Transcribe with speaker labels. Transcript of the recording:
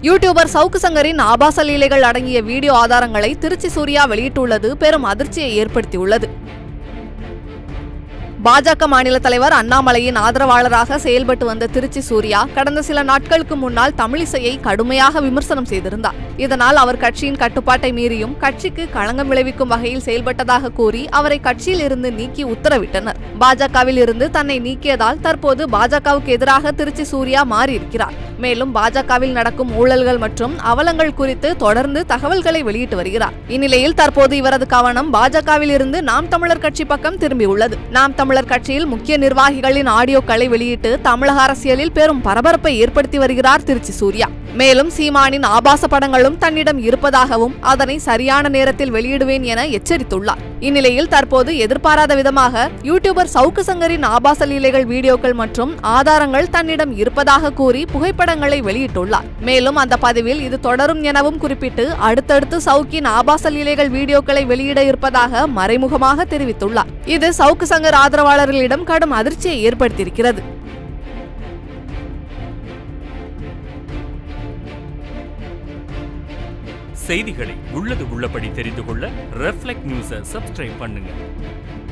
Speaker 1: YouTuber சவுக்கு சங்கரின் ஆபாச லீலைகள் அடங்கிய வீடியோ ஆதாரங்களை திருச்சி சூர்யா வெளியிட்டுள்ளது பெரும் அதிர்ச்சியை ஏற்படுத்தியுள்ளது பாஜக மாநில தலைவர் அண்ணாமலையின் ஆதரவாளராக செயல்பட்டு வந்த திருச்சி சூர்யா கடந்த சில நாட்களுக்கு முன்னால் தமிழிசையை கடுமையாக விமர்சனம் செய்திருந்தார் இதனால் அவர் கட்சியின் கட்டுப்பாட்டை மீறியும் கட்சிக்கு களங்கம் விளைவிக்கும் வகையில் செயல்பட்டதாக கூறி அவரை கட்சியில் இருந்து நீக்கி உத்தரவிட்டனர் பாஜகவில் இருந்து தன்னை நீக்கியதால் தற்போது பாஜகவுக்கு எதிராக திருச்சி சூர்யா மாறியிருக்கிறார் மேலும் பாஜகவில் நடக்கும் ஊழல்கள் மற்றும் அவலங்கள் குறித்து தொடர்ந்து தகவல்களை வெளியிட்டு வருகிறார் இந்நிலையில் தற்போது இவரது கவனம் பாஜகவில் இருந்து நாம் தமிழர் கட்சி பக்கம் திரும்பியுள்ளது நாம் தமிழர் கட்சியில் முக்கிய நிர்வாகிகளின் ஆடியோக்களை வெளியிட்டு தமிழக அரசியலில் பெரும் பரபரப்பை ஏற்படுத்தி வருகிறார் திருச்சி சூர்யா மேலும் சீமானின் ஆபாச படங்களும் தன்னிடம் இருப்பதாகவும் அதனை சரியான நேரத்தில் வெளியிடுவேன் என எச்சரித்துள்ளார் இந்நிலையில் தற்போது எதிர்பாராத விதமாக யூடியூபர் சவுக்கு சங்கரின் ஆபாச லீலைகள் வீடியோக்கள் மற்றும் ஆதாரங்கள் தன்னிடம் இருப்பதாக கூறி புகைப்படங்களை வெளியிட்டுள்ளார் மேலும் அந்த பதிவில் இது தொடரும் எனவும் குறிப்பிட்டு அடுத்தடுத்து சவுக்கின் ஆபாச லீலைகள் வீடியோக்களை வெளியிட இருப்பதாக மறைமுகமாக தெரிவித்துள்ளார் இது சவுக்கு சங்கர் ஆதரவாளர்களிடம் கடும் அதிர்ச்சியை ஏற்படுத்தியிருக்கிறது
Speaker 2: செய்திகளை உள்ளது உள்ளபடி தெரிந்து கொள்ள ரெஃப்ளெக்ட் நியூஸை சப்ஸ்கிரைப் பண்ணுங்க